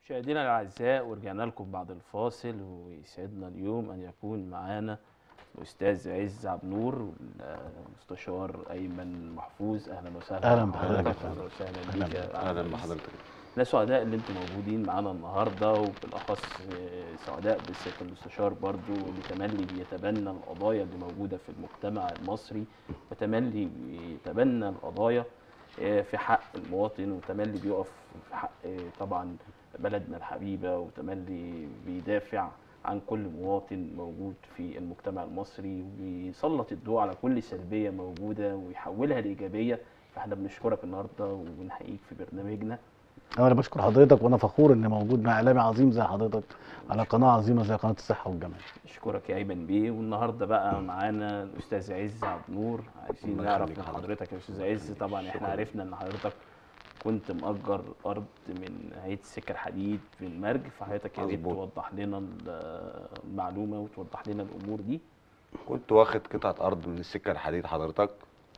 مشاهدينا الاعزاء ورجعنا لكم بعد الفاصل ويسعدنا اليوم ان يكون معانا الاستاذ عز عبد النور والمستشار ايمن محفوظ اهلا وسهلا أهلا بحضرتك. اهلا وسهلا بيك يا اهلا عزيز. بحضرتك احنا سعداء اللي انتم موجودين معانا النهارده وبالاخص آه، سعداء بالسياده المستشار برضو اللي تملي بيتبنى القضايا اللي موجوده في المجتمع المصري وتملي بيتبنى القضايا آه، في حق المواطن وتملي بيقف في حق آه، طبعا بلدنا الحبيبه وتملي بيدافع عن كل مواطن موجود في المجتمع المصري وبيسلط الضوء على كل سلبيه موجوده ويحولها لايجابيه فاحنا بنشكرك النهارده وبنحييك في برنامجنا انا بشكر حضرتك وانا فخور ان موجود مع اعلامي عظيم زي حضرتك على قناه عظيمه زي قناه الصحه والجمال اشكرك يا ايمن بيه والنهارده بقى معانا الاستاذ عز عبد النور عايزين الله نعرف يخليك من حضرتك. حضرتك يا استاذ عز طبعا احنا شكراً. عرفنا ان حضرتك كنت مأجر ارض من هيئه السكه الحديد في المرج فحضرتك يا ريت مظبوط. توضح لنا ال- المعلومه وتوضح لنا الامور دي كنت واخد قطعه ارض من السكه الحديد حضرتك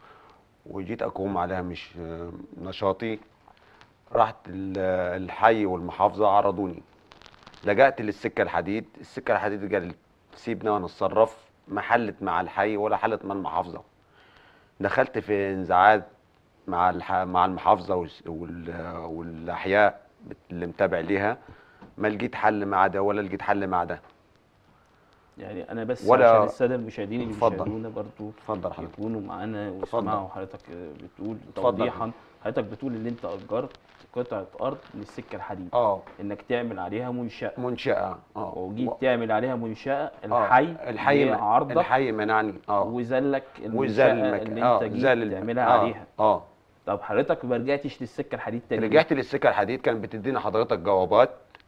وجيت اقوم عليها مش آه، نشاطي رحت ال- الحي والمحافظه عرضوني لجأت للسكه الحديد السكه الحديد قال سيبنا وانا اتصرف ما حلت مع الحي ولا حلت مع المحافظه دخلت في انزعاج مع الح... مع المحافظه والس- وال... والاحياء اللي متابع ليها ما لقيت حل مع ده ولا لقيت حل مع ده يعني انا بس ولا- عشان الساده المشاهدين اللي اتفضل. بيشاهدونا برضو اتفضل حضرتك يكونوا معانا ويسمعوا حضرتك بتقول اتفضل. توضيحا حضرتك بتقول ان انت اجرت قطعه ارض من السكه الحديد اه انك تعمل عليها منشاه منشأة اه وجيت و- تعمل عليها منشاه آه، الحي الحي اللي هي من- عارضه الحي منعني اه وزلك المنشاه وزال المك... اللي اه انت جيت زال الم- تعملها آه. عليها اه طب حضرتك ما رجعتش للسكه الحديد تاني ليه؟ رجعت للسكه الحديد كانت بتدينا حضرتك جوابات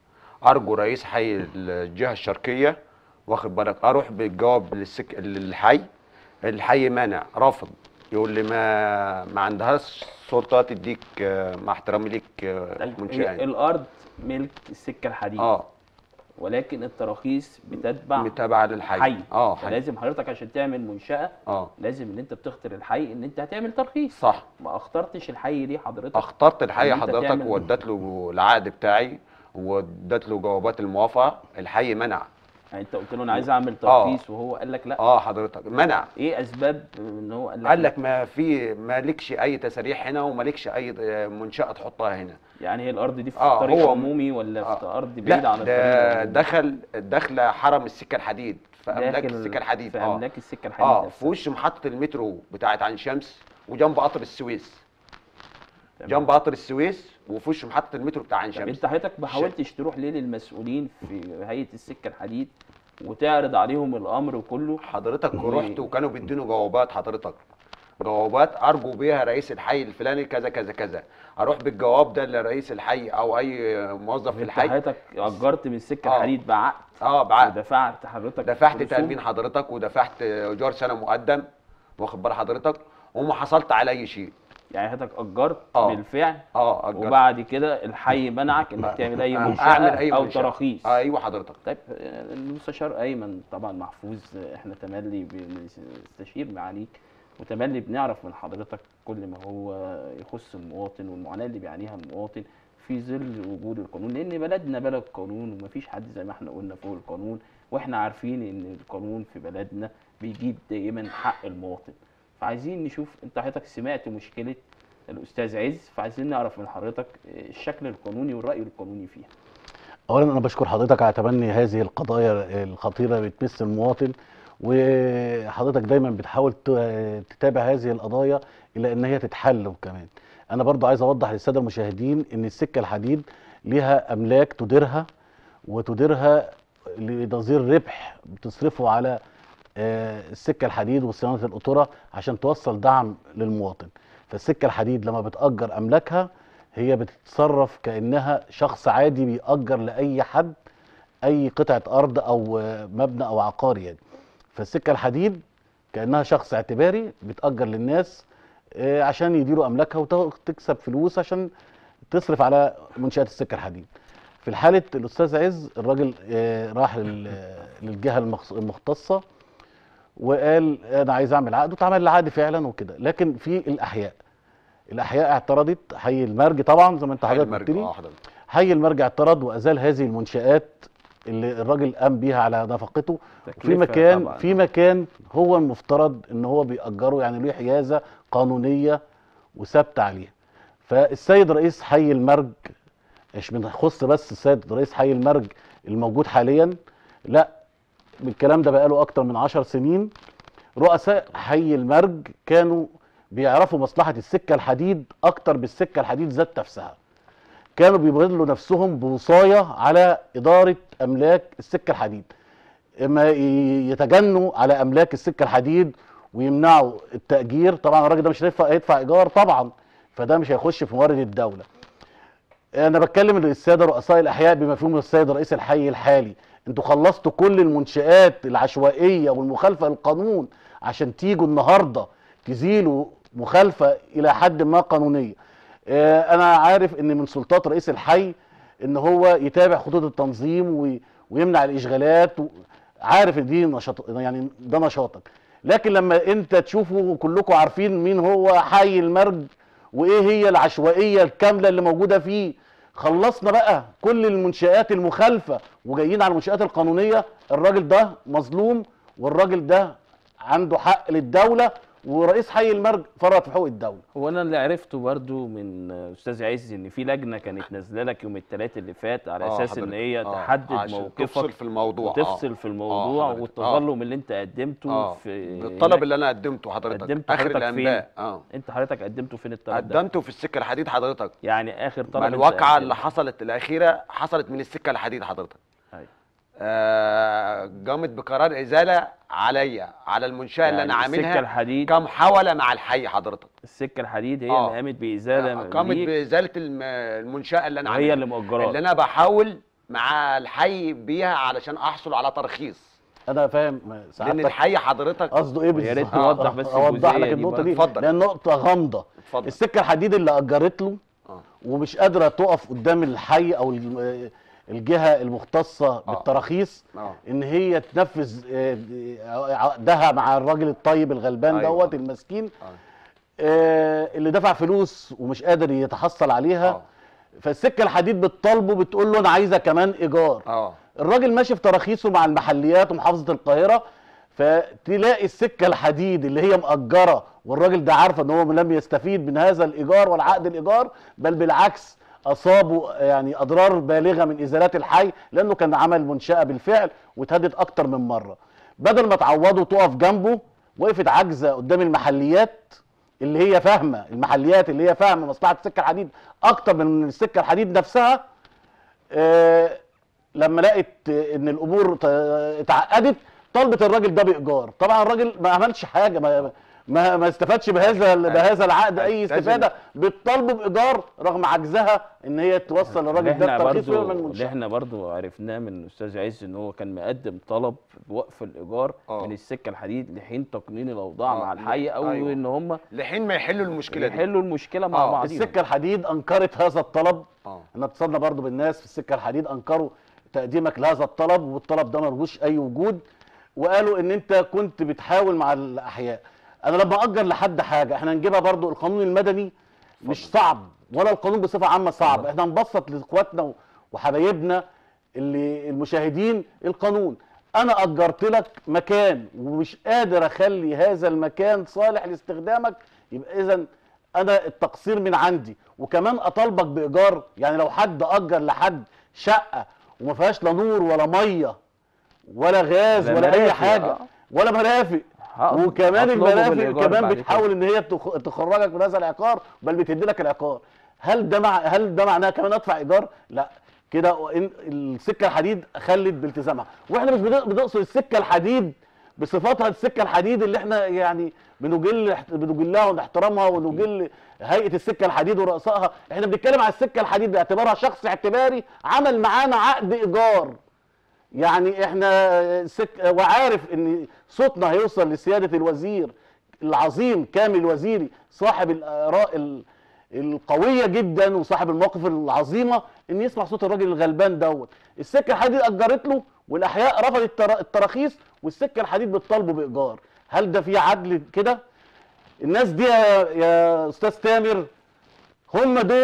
ارجو رئيس حي الجهه الشرقيه واخد بالك اروح بالجواب للسك... للحي الحي مانع رافض يقول لي ما ما عندهاش سلطه تديك آه، مع احترامي ليك آه، طيب منشاه هي يعني. الارض ملك السكه الحديد اه ولكن التراخيص بتتبع متابعه للحي حي اه حي فلازم حضرتك عشان تعمل منشاه اه لازم ان انت بتختار الحي ان انت هتعمل ترخيص صح ما اخترتش الحي ليه حضرتك اخترت الحي إن أنت حضرتك تعمل- واديت له العقد بتاعي واديت له جوابات الموافقه الحي منع يعني انت قلت له انا عايز اعمل ترخيص وهو قال لك لا اه حضرتك منع ايه اسباب ان هو قال لك قال لا؟ لك ما في مالكش اي تساريح هنا ومالكش اي منشاه تحطها هنا يعني هي الارض دي في آه، طريق هو- عمومي ولا في آه. ارض بعيده عن لا الطريق ده العمومي؟ دخل دخل حرم السكه الحديد في املاك داخل السكه الحديد في اه املاك السكه الحديد اه في نفسها. وش محطه المترو بتاعت عين شمس وجنب قطر السويس تمام. جنب قطر السويس وفي وش محطه المترو بتاع عين طب شمس انت حضرتك ما حاولتش تروح ليه للمسؤولين في هيئه السكه الحديد وتعرض عليهم الامر كله حضرتك و- رحت وكانوا بيدينوا جوابات حضرتك جوابات ارجو بيها رئيس الحي الفلاني كذا كذا كذا اروح بالجواب ده لرئيس الحي او اي موظف في انت الحي حضرتك اجرت من السكه آه. الحديد بعقد اه بعقد ودفعت حضرتك دفعت رسوم. تأمين حضرتك ودفعت ايجار سنه مقدم واخد بال حضرتك وما حصلت على اي شيء يعني حضرتك اجرت آه. بالفعل اه أجرت. وبعد كده الحي منعك انك تعمل اي آه، منشاه اعمل اي او منشأة. تراخيص آه ايوه حضرتك طيب آه، المستشار ايمن طبعا محفوظ آه، احنا تملي بنستشير معاليك وتملي بنعرف من حضرتك كل ما هو يخص المواطن والمعاناه اللي بيعانيها المواطن في ظل وجود القانون لان بلدنا بلد قانون ومفيش حد زي ما احنا قلنا فوق القانون واحنا عارفين ان القانون في بلدنا بيجيب دائما حق المواطن فعايزين نشوف انت حضرتك سمعت مشكله الاستاذ عز فعايزين نعرف من حضرتك آه، الشكل القانوني والراي القانوني فيها اولا انا بشكر حضرتك على تبني هذه القضايا الخطيره اللي بتمس المواطن وحضرتك دايما بتحاول ت- تتابع هذه القضايا الى ان هي تتحل وكمان انا برضو عايز اوضح للساده المشاهدين ان السكه الحديد ليها املاك تديرها وتديرها لنظير ربح بتصرفه على آه، السكه الحديد وصيانه القطوره عشان توصل دعم للمواطن فالسكه الحديد لما بتاجر املاكها هي بتتصرف كانها شخص عادي بيأجر لاي حد اي قطعه ارض او آه، مبنى او عقار يعني فالسكه الحديد كانها شخص اعتباري بتأجر للناس آه، عشان يديروا املاكها وتكسب فلوس عشان تصرف على منشات السكه الحديد في حاله الاستاذ عز الراجل آه، راح لل- للجهه المخص- المختصه وقال انا عايز اعمل عقد واتعمل العقد فعلا وكده لكن في الاحياء الاحياء اعترضت حي المرج طبعا زي ما انت حي حضرتك المرج قلت لي اه حضرتك حي المرج اعترض وازال هذه المنشات اللي الراجل قام بيها على نفقته في تكلفة مكان طبعاً. في مكان هو المفترض ان هو بيأجره يعني له حيازه قانونيه وثابته عليها فالسيد رئيس حي المرج مش بنخص بس السيد رئيس حي المرج الموجود حاليا لا الكلام ده بقاله اكتر من عشر سنين رؤساء حي المرج كانوا بيعرفوا مصلحه السكه الحديد اكتر بالسكه الحديد ذات نفسها كانوا بيبذلوا نفسهم بوصايه على اداره املاك السكه الحديد اما ي- يتجنوا على املاك السكه الحديد ويمنعوا التاجير طبعا الراجل ده مش هيدفع هيدفع ايجار طبعا فده مش هيخش في موارد الدوله انا بتكلم الساده رؤساء الاحياء بما فيهم السيد رئيس الحي الحالي انتوا خلصتوا كل المنشآت العشوائيه والمخالفه للقانون عشان تيجوا النهارده تزيلوا مخالفه الى حد ما قانونيه آه، انا عارف ان من سلطات رئيس الحي ان هو يتابع خطوط التنظيم وي- ويمنع الاشغالات و- عارف ان دي نشاط يعني ده نشاطك لكن لما انت تشوفوا كلكم عارفين مين هو حي المرج وايه هي العشوائيه الكامله اللي موجوده فيه خلصنا بقى كل المنشآت المخالفه وجايين على المنشآت القانونيه الراجل ده مظلوم والراجل ده عنده حق للدوله ورئيس حي المرج فرط في حقوق الدوله هو انا اللي عرفته برضو من استاذ عز ان في لجنه كانت نازله لك يوم الثلاث اللي فات على آه، اساس ان حضرتك. هي آه، تحدد عشان موقفك تفصل في الموضوع وتفصل في الموضوع حضرتك. والتظلم اللي انت قدمته اه في بالطلب اللي انا قدمته حضرتك قدمت اخر حضرتك فين؟ الانباء اه انت حضرتك قدمته فين الطلب ده؟ قدمته في السكه الحديد حضرتك يعني اخر طلب ما انت الواقعه اللي قدمته. حصلت الاخيره حصلت من السكه الحديد حضرتك أيوة. آه قامت بقرار ازاله عليا على المنشاه اللي يعني انا السكه عاملها الحديد كمحاوله مع الحي حضرتك السكه الحديد هي آه. اللي قامت بازاله قامت ليك بازاله الم- المنشاه اللي انا وهي عاملها اللي مؤجراك اللي انا بحاول مع الحي بيها علشان احصل على ترخيص انا فاهم لان سعادتك الحي حضرتك قصده ايه ويا ريت بالظبط نوضح بس اوضح لك الجزئية دي النقطه برضه. دي اتفضل. لان نقطه غامضه اتفضل السكه الحديد اللي اجرت له آه. ومش قادره تقف قدام الحي او الم- الجهه المختصه بالتراخيص اه ان هي تنفذ آه، عقدها مع الراجل الطيب الغلبان أيوة. دوت المسكين آه. آه، اللي دفع فلوس ومش قادر يتحصل عليها اه فالسكه الحديد بتطالبه بتقول له انا عايزه كمان ايجار اه الراجل ماشي في تراخيصه مع المحليات ومحافظه القاهره فتلاقي السكه الحديد اللي هي مأجره والراجل ده عارفه ان هو لم يستفيد من هذا الايجار ولا عقد الايجار بل بالعكس اصابه يعني اضرار بالغه من ازالات الحي لانه كان عمل منشاه بالفعل واتهدد اكتر من مره بدل ما تعوضه تقف جنبه وقفت عاجزه قدام المحليات اللي هي فاهمه المحليات اللي هي فاهمه مصلحه السكه الحديد اكتر من السكه الحديد نفسها آه، لما لقت ان الامور ت- اتعقدت طلبت الراجل ده بايجار طبعا الراجل ما عملش حاجه ما ما, ما استفادش بهذا بهذا العقد اي لازم- استفاده بتطالبه بايجار رغم عجزها ان هي توصل الراجل اللي ده احنا الترخيص برضو ويعمل اللي منشاه احنا برضو عرفناه من الاستاذ عز ان هو كان مقدم طلب بوقف الايجار آه. من السكه الحديد لحين تقنين الاوضاع آه. مع الحي او أيوة. ان هم لحين ما يحلوا المشكله دي يحلوا المشكله مع آه. بعضهم السكه الحديد انكرت هذا الطلب اه احنا اتصلنا برضو بالناس في السكه الحديد انكروا تقديمك لهذا الطلب والطلب ده ملهوش اي وجود وقالوا ان انت كنت بتحاول مع الاحياء انا لما اجر لحد حاجه احنا نجيبها برضو القانون المدني مش صعب ولا القانون بصفه عامه صعب احنا نبسط لاخواتنا وحبايبنا اللي المشاهدين القانون انا اجرت لك مكان ومش قادر اخلي هذا المكان صالح لاستخدامك يبقى اذا انا التقصير من عندي وكمان اطالبك بايجار يعني لو حد اجر لحد شقه وما فيهاش لا نور ولا ميه ولا غاز ولا ولا, اي مرافق، حاجه آه. ولا مرافق هقف- وكمان هطلبه المرافق بالإيجار كمان بعد كده. بتحاول ان هي تخ- تخرجك من هذا العقار بل بتدي لك العقار هل ده مع هل ده معناه كمان ادفع ايجار لا كده وإن- السكه الحديد خلت بالتزامها واحنا مش بن- بنقصد السكه الحديد بصفاتها السكه الحديد اللي احنا يعني بنجل بنجلها ونحترمها ونجل هيئه السكه الحديد ورؤسائها احنا بنتكلم على السكه الحديد باعتبارها شخص اعتباري عمل معانا عقد ايجار يعني احنا سك... وعارف ان صوتنا هيوصل لسياده الوزير العظيم كامل الوزيري صاحب الاراء ال- القويه جدا وصاحب المواقف العظيمه ان يسمع صوت الراجل الغلبان دوت السكه الحديد اجرت له والاحياء رفضت التر- التراخيص والسكه الحديد بتطالبه بايجار هل ده في عدل كده الناس دي يا, يا استاذ تامر هم دول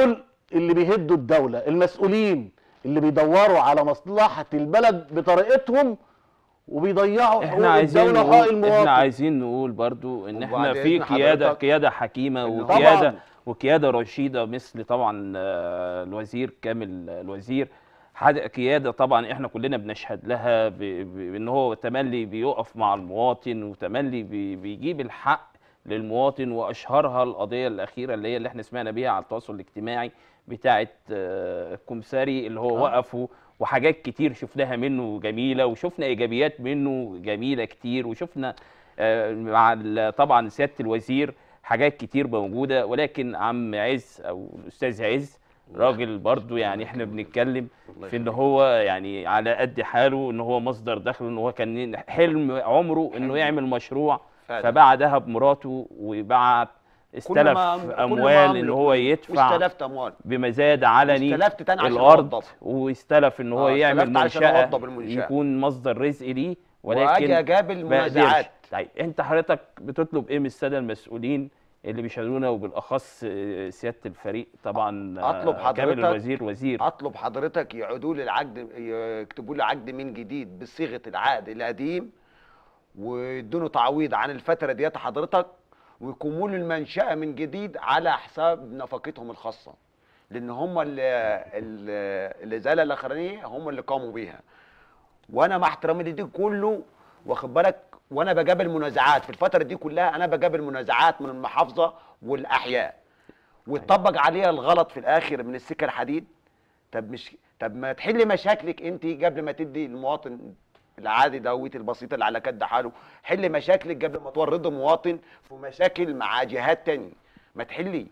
اللي بيهدوا الدوله المسؤولين اللي بيدوروا على مصلحه البلد بطريقتهم وبيضيعوا حقوق احنا عايزين الدوله وحقوق نقول المواطن احنا عايزين نقول برضو ان احنا وبعد في إذن قياده حضرتك قياده حكيمه إن وقياده طبعاً. وقياده رشيده مثل طبعا آه، الوزير كامل الوزير حد- قياده طبعا احنا كلنا بنشهد لها ب- ب- بان هو تملي بيقف مع المواطن وتملي بي- بيجيب الحق للمواطن واشهرها القضيه الاخيره اللي هي اللي احنا سمعنا بيها على التواصل الاجتماعي بتاعه آه، الكمساري اللي هو آه. وقفوا وحاجات كتير شفناها منه جميله وشفنا ايجابيات منه جميله كتير وشفنا آه، مع ال- طبعا سياده الوزير حاجات كتير موجوده ولكن عم عز او الاستاذ عز راجل برضو يعني احنا بنتكلم الله في ان يخليك. هو يعني على قد حاله ان هو مصدر دخل ان هو كان حلم عمره انه حلم. يعمل مشروع فعلا. فباع ذهب مراته وبعت استلف ما- كل ما اموال ان أملك هو يدفع واستلفت اموال بمزاد علني واستلفت تاني عشان الارض أوضب. واستلف ان هو آه، يعمل استلفت عشان منشاه أوضب المنشأة. يكون مصدر رزق ليه واجي ولكن اجابل ما قدرش. منازعات طيب انت حضرتك بتطلب ايه من الساده المسؤولين اللي بيشهدونا وبالاخص آه، سياده الفريق طبعا آه، أطلب كامل حضرتك- الوزير وزير اطلب حضرتك يعيدوا لي العقد يكتبوا لي عقد من جديد بصيغه العقد القديم ويدوني تعويض عن الفتره ديت حضرتك ويقوموا لي المنشاه من جديد على حساب نفقتهم الخاصه لان هم اللي اللي- الازاله الاخرانيه هم اللي قاموا بيها وانا مع احترامي لدي كله واخد بالك وانا بجابل منازعات في الفتره دي كلها انا بجابل منازعات من المحافظه والاحياء ويطبق عليها الغلط في الاخر من السكه الحديد طب مش طب ما تحل مشاكلك انت قبل ما تدي المواطن العادي دوت البسيط اللي على قد حاله حل مشاكلك قبل ما تورط المواطن في مشاكل مع جهات تانية ما تحلي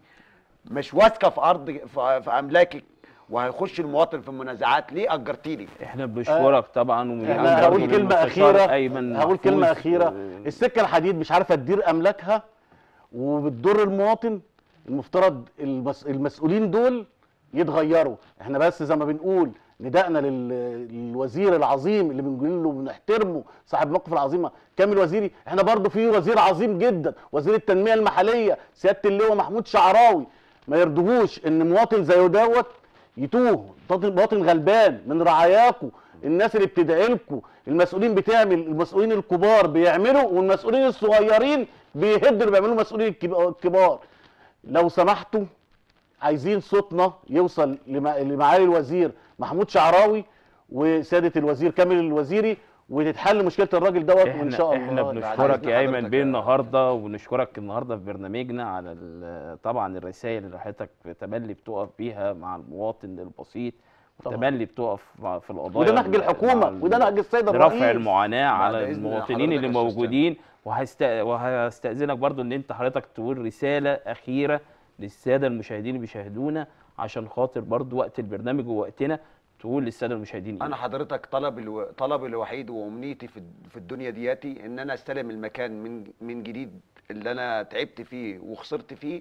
مش واثقه في ارض في, في املاكك وهيخش المواطن في منازعات ليه اجرتي لي احنا بنشكرك طبعا ومن انا برضه هقول كلمه للمستشار اخيره ايمن هقول كلمه محفوظ، اخيره آه، السكه الحديد مش عارفه تدير املاكها وبتضر المواطن المفترض المس... المسؤولين دول يتغيروا احنا بس زي ما بنقول ندائنا لل... للوزير العظيم اللي بنقول له بنحترمه صاحب الموقف العظيمه كامل وزيري احنا برضو في وزير عظيم جدا وزير التنميه المحليه سياده اللواء محمود شعراوي ما يرضوهوش ان مواطن زي دوت يتوه مواطن مواطن غلبان من رعاياكم الناس اللي بتدعي لكم المسؤولين بتعمل المسؤولين الكبار بيعملوا والمسؤولين الصغيرين بيهدوا اللي بيعملوا المسؤولين الكب- الكبار لو سمحتوا عايزين صوتنا يوصل لمع- لمعالي الوزير محمود شعراوي وسياده الوزير كامل الوزيري وتتحل مشكله الراجل دوت وان احنا شاء الله احنا بعد بنشكرك إذن يا ايمن حضرتك بيه يا- النهارده وبنشكرك النهارده في برنامجنا على ال- طبعا الرسائل اللي حضرتك تملي بتقف بيها مع المواطن البسيط طبعاً. وتملي بتقف مع- في القضايا وده نهج ال- الحكومه مع ال- وده نهج السيد لرفع الرئيس المعاناه بعد على إذن المواطنين حضرتك اللي يا أستاذ موجودين وهست... وهستأذنك برضو ان انت حضرتك تقول رسالة أخيرة للسادة المشاهدين اللي بيشاهدونا عشان خاطر برضو وقت البرنامج ووقتنا تقول للسادة المشاهدين إيه؟ انا حضرتك طلب الو... طلبي الوحيد وامنيتي في في الدنيا دياتي ان انا استلم المكان من من جديد اللي انا تعبت فيه وخسرت فيه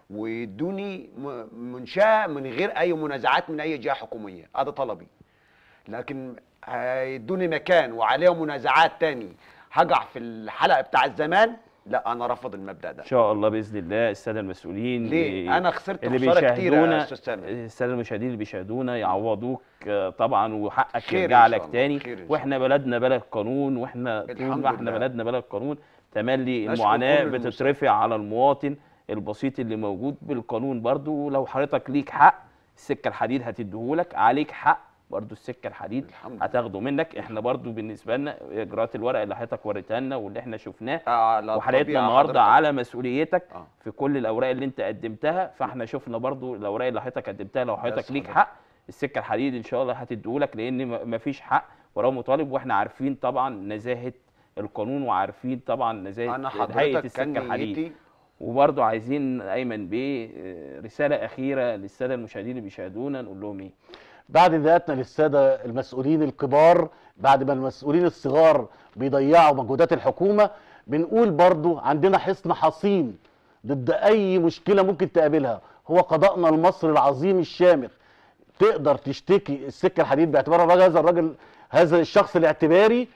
ويدوني م- منشاه من غير اي منازعات من اي جهه حكوميه هذا طلبي لكن هيدوني مكان وعليه منازعات تاني هقع في الحلقه بتاع الزمان لا انا رافض المبدا ده ان شاء الله باذن الله الساده المسؤولين ليه اللي- انا خسرت اللي خساره كتير يا بيشاهدونا استاذ سامي الساده المشاهدين اللي بيشاهدونا يعوضوك آه، طبعا وحقك خير إن يرجع شاء لك الله، تاني خير إن شاء واحنا بلدنا بلد قانون واحنا طول الحمد ما احنا لله. بلدنا بلد قانون تملي نشكر المعاناه كل المسؤولين. بتترفع على المواطن البسيط اللي موجود بالقانون برضو ولو حضرتك ليك حق السكه الحديد هتديهولك عليك حق برضو السكه الحديد الحمد لله هتاخده منك احنا برضو بالنسبه لنا اجراءات الورق اللي حضرتك وريتها لنا واللي احنا شفناه على وحلقتنا الطبيعة النهارده حضرتك. على مسؤوليتك آه. في كل الاوراق اللي انت قدمتها فاحنا شفنا برضو الاوراق اللي حضرتك قدمتها لو حضرتك بس ليك حضرتك. حق السكه الحديد ان شاء الله هتديهولك لان م- مفيش حق وراه مطالب واحنا عارفين طبعا نزاهه القانون وعارفين طبعا نزاهه انا هيئه حضرتك السكه كان الحديد نيتي وبرضو عايزين ايمن بيه آه، رساله اخيره للساده المشاهدين اللي بيشاهدونا نقول لهم ايه بعد نداءاتنا للساده المسؤولين الكبار بعد ما المسؤولين الصغار بيضيعوا مجهودات الحكومه بنقول برضو عندنا حصن حصين ضد اي مشكله ممكن تقابلها هو قضاءنا المصري العظيم الشامخ تقدر تشتكي السكه الحديد باعتبار الراجل هذا الراجل هذا الشخص الاعتباري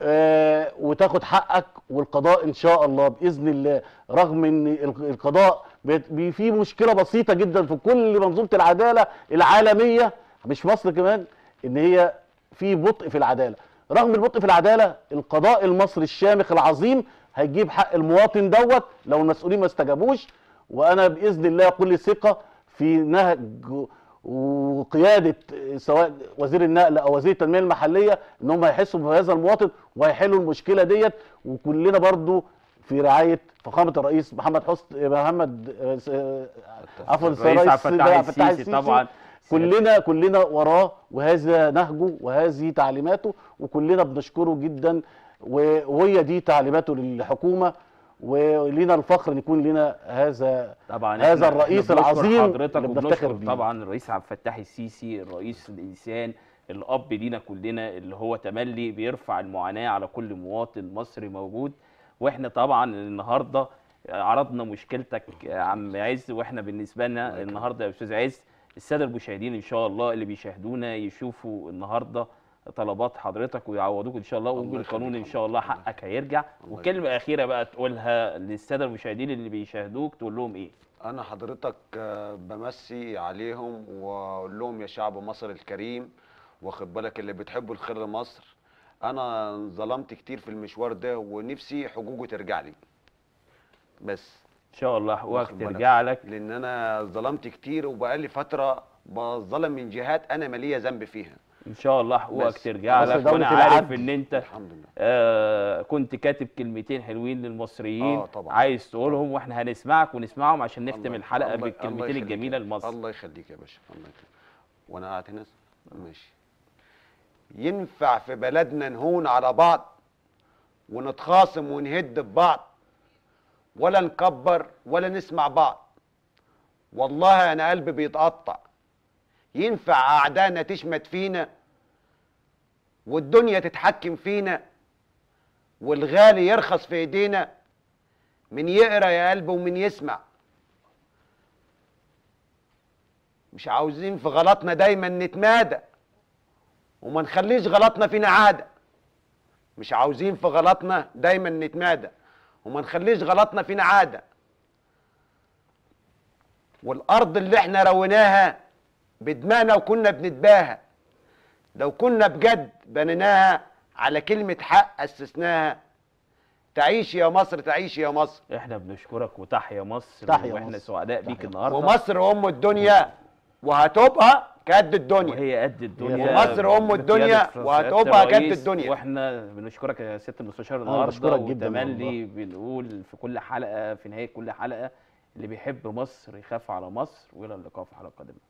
آه، وتاخد حقك والقضاء ان شاء الله باذن الله رغم ان الق- القضاء بت- بي- في مشكله بسيطه جدا في كل منظومه العداله العالميه مش مصر كمان ان هي في بطء في العداله رغم البطء في العداله القضاء المصري الشامخ العظيم هيجيب حق المواطن دوت لو المسؤولين ما استجابوش وانا باذن الله كل ثقه في نهج وقياده سواء وزير النقل او وزير التنميه المحليه ان هم هيحسوا بهذا المواطن وهيحلوا المشكله ديت وكلنا برضو في رعايه فخامه الرئيس محمد حسني محمد آه، آه، عفوا الرئيس الرئيس عبد الفتاح عبد الفتاح السيسي طبعا كلنا كلنا وراه وهذا نهجه وهذه تعليماته وكلنا بنشكره جدا و- وهي دي تعليماته للحكومه ولينا الفخر ان يكون لنا هذا طبعا هذا إحنا- الرئيس إحنا بنشكر العظيم حضرتك اللي بنفتخر وبنشكر بيه. طبعا الرئيس عبد الفتاح السيسي الرئيس الانسان الاب لينا كلنا اللي هو تملي بيرفع المعاناه على كل مواطن مصري موجود واحنا طبعا النهارده عرضنا مشكلتك يا عم عز واحنا بالنسبه لنا النهارده يا استاذ عز الساده المشاهدين ان شاء الله اللي بيشاهدونا يشوفوا النهارده طلبات حضرتك ويعوضوك ان شاء الله الله وبالقانون ان يخليك شاء الله الله حقك هيرجع الله وكلمه اخيره بقى تقولها للساده المشاهدين اللي بيشاهدوك تقول لهم ايه انا حضرتك آه، بمسي عليهم واقول لهم يا شعب مصر الكريم واخد بالك اللي بتحبوا الخير لمصر انا ظلمت كتير في المشوار ده ونفسي حقوقه ترجع لي بس ان شاء الله حقوقك واخد بالك؟ ترجع لك لان انا ظلمت كتير وبقالي فتره بظلم من جهات انا ماليه ذنب فيها ان شاء الله حقوقك بس. ترجع مصر لك دولة وانا عارف العدل. ان انت الحمد لله آه كنت كاتب كلمتين حلوين للمصريين آه طبعا. عايز تقولهم واحنا هنسمعك ونسمعهم عشان نختم الله- الحلقه الله- الله بالكلمتين يخليك الجميله يا- لمصر الله يخليك يا باشا الله يخليك وانا قاعد هنا ماشي ينفع في بلدنا نهون على بعض ونتخاصم ونهد في بعض ولا نكبر ولا نسمع بعض والله انا قلبي بيتقطع ينفع اعدائنا تشمت فينا والدنيا تتحكم فينا والغالي يرخص في ايدينا من يقرا يا قلبي ومن يسمع مش عاوزين في غلطنا دايما نتمادى وما نخليش غلطنا فينا عادة مش عاوزين في غلطنا دايما نتمادى وما نخليش غلطنا فينا عادة والأرض اللي احنا رويناها بدمانا وكنا بنتباهى لو كنا بجد بنيناها على كلمة حق أسسناها تعيش يا مصر تعيش يا مصر احنا بنشكرك وتحيا مصر تحيا واحنا مصر. سعداء بيك تحيا النهارده ومصر أم الدنيا وهتبقى كد الدنيا وهي قد الدنيا ومصر أم الدنيا بقيادة وهتبقى سيادة قد الرئيس. الدنيا. واحنا بنشكرك يا سياده المستشار أنا النهارده بشكرك جداً وتملي بنقول في كل حلقه في نهايه كل حلقه اللي بيحب مصر يخاف على مصر والى اللقاء في حلقه قادمه